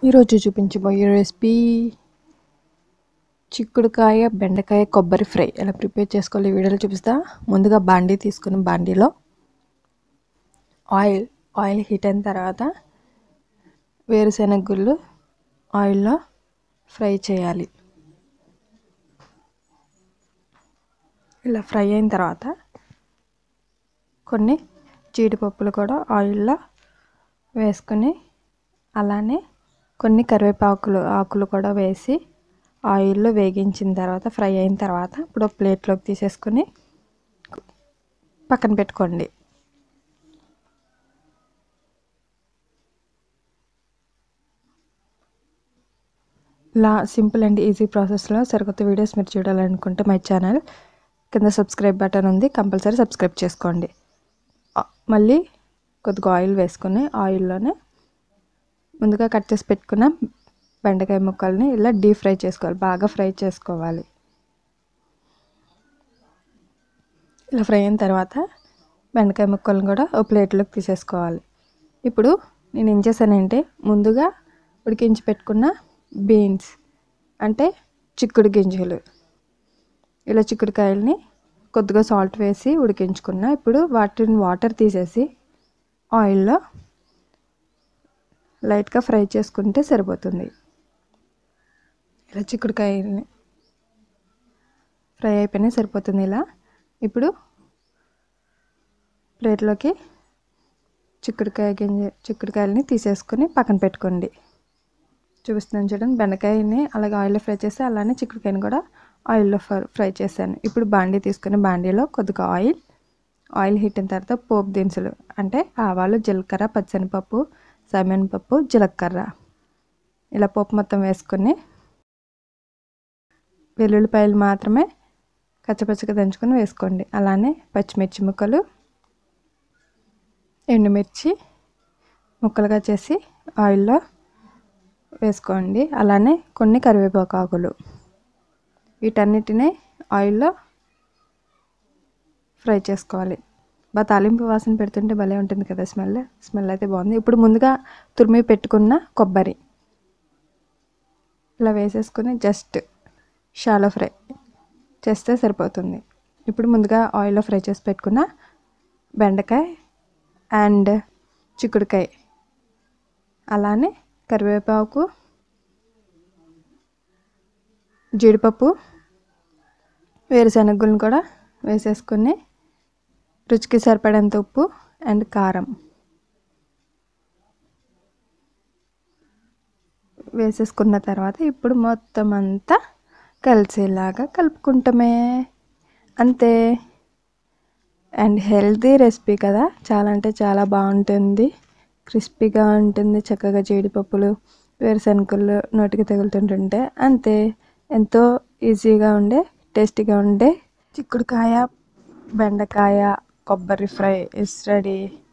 ఈరోజు చూపించబోయే రెసిపీ చిక్కుడుకాయ బెండకాయ కొబ్బరి ఫ్రై ఎలా ప్రిపేర్ చేసుకోవాలి ఈ వీడియోలో చూపిస్తా ముందుగా బాండీ తీసుకుని బాండీలో ఆయిల్ ఆయిల్ హీట్ అయిన తర్వాత వేరుశెనగ గుళ్ళు ఆయిల్లో ఫ్రై చేయాలి ఇలా ఫ్రై అయిన తర్వాత కొన్ని జీడిపప్పులు కూడా ఆయిల్లో వేసుకొని అలానే కొన్ని కరివేపాకులు ఆకులు కూడా వేసి ఆయిల్లో వేగించిన తర్వాత ఫ్రై అయిన తర్వాత ఇప్పుడు ప్లేట్లోకి తీసేసుకొని పక్కన పెట్టుకోండి ఇలా సింపుల్ అండ్ ఈజీ ప్రాసెస్లో సరికొత్త వీడియోస్ మీరు చూడాలనుకుంటే మై ఛానల్ కింద సబ్స్క్రైబ్ బటన్ ఉంది కంపల్సరీ సబ్స్క్రైబ్ చేసుకోండి మళ్ళీ కొద్దిగా ఆయిల్ వేసుకొని ఆయిల్లోనే ముందుగా కట్ చేసి పెట్టుకున్న బెండకాయ ముక్కల్ని ఇలా డీప్ ఫ్రై చేసుకోవాలి బాగా ఫ్రై చేసుకోవాలి ఇలా ఫ్రై అయిన తర్వాత బెండకాయ ముక్కలను కూడా ఒక ప్లేట్లోకి తీసేసుకోవాలి ఇప్పుడు నేను ఏం చేశానంటే ముందుగా ఉడికించి పెట్టుకున్న బీన్స్ అంటే చిక్కుడు గింజలు ఇలా చిక్కుడుకాయలని కొద్దిగా సాల్ట్ వేసి ఉడికించుకున్న ఇప్పుడు వాటిని వాటర్ తీసేసి ఆయిల్లో లైట్గా ఫ్రై చేసుకుంటే సరిపోతుంది ఇలా చిక్కుడుకాయని ఫ్రై అయిపోయినా సరిపోతుంది ఇలా ఇప్పుడు ప్లేట్లోకి చిక్కుడుకాయ గింజ చిక్కుడుకాయలని తీసేసుకొని పక్కన పెట్టుకోండి చూపిస్తున్నాను చూడండి బెండకాయని అలాగే ఆయిల్లో ఫ్రై చేసి అలానే చిక్కుడుకాయని కూడా ఆయిల్లో ఫ్రై చేశాను ఇప్పుడు బాండీ తీసుకుని బాండీలో కొద్దిగా ఆయిల్ ఆయిల్ హీట్ అయిన తర్వాత పోపు దినుసులు అంటే ఆవాలు జీలకర్ర పచ్చనిపప్పు పప్పు జీలకర్ర ఇలా పోపు మొత్తం వేసుకొని వెల్లుల్లిపాయలు మాత్రమే కచ్చపచ్చగా దంచుకొని వేసుకోండి అలానే పచ్చిమిర్చి ముక్కలు ఎండుమిర్చి ముక్కలుగా చేసి ఆయిల్లో వేసుకోండి అలానే కొన్ని కరివేపాకు ఆకులు వీటన్నిటిని ఆయిల్లో ఫ్రై చేసుకోవాలి బాగా తాలింపు వాసన పెడుతుంటే భలే ఉంటుంది కదా స్మెల్ స్మెల్ అయితే బాగుంది ఇప్పుడు ముందుగా తురిమి పెట్టుకున్న కొబ్బరి ఇలా వేసేసుకుని జస్ట్ షాలో ఫ్రై చేస్తే సరిపోతుంది ఇప్పుడు ముందుగా ఆయిల్లో ఫ్రై చేసి పెట్టుకున్న బెండకాయ అండ్ చిక్కుడుకాయ అలానే కరివేపాకు జీడిపప్పు వేరుశనగలను కూడా వేసేసుకుని రుచికి సరిపడేంత ఉప్పు అండ్ కారం వేసేసుకున్న తర్వాత ఇప్పుడు మొత్తం అంతా కలిసేలాగా కలుపుకుంటామే అంతే అండ్ హెల్తీ రెసిపీ కదా చాలా అంటే చాలా బాగుంటుంది క్రిస్పీగా ఉంటుంది చక్కగా జీడిపప్పులు వేరుశనగలు నోటికి తగులుతుంటుంటే అంతే ఎంతో ఈజీగా ఉండే టేస్టీగా ఉండే చిక్కుడుకాయ బెండకాయ కొబ్బరి ఫ్రై ఇస్ రెడీ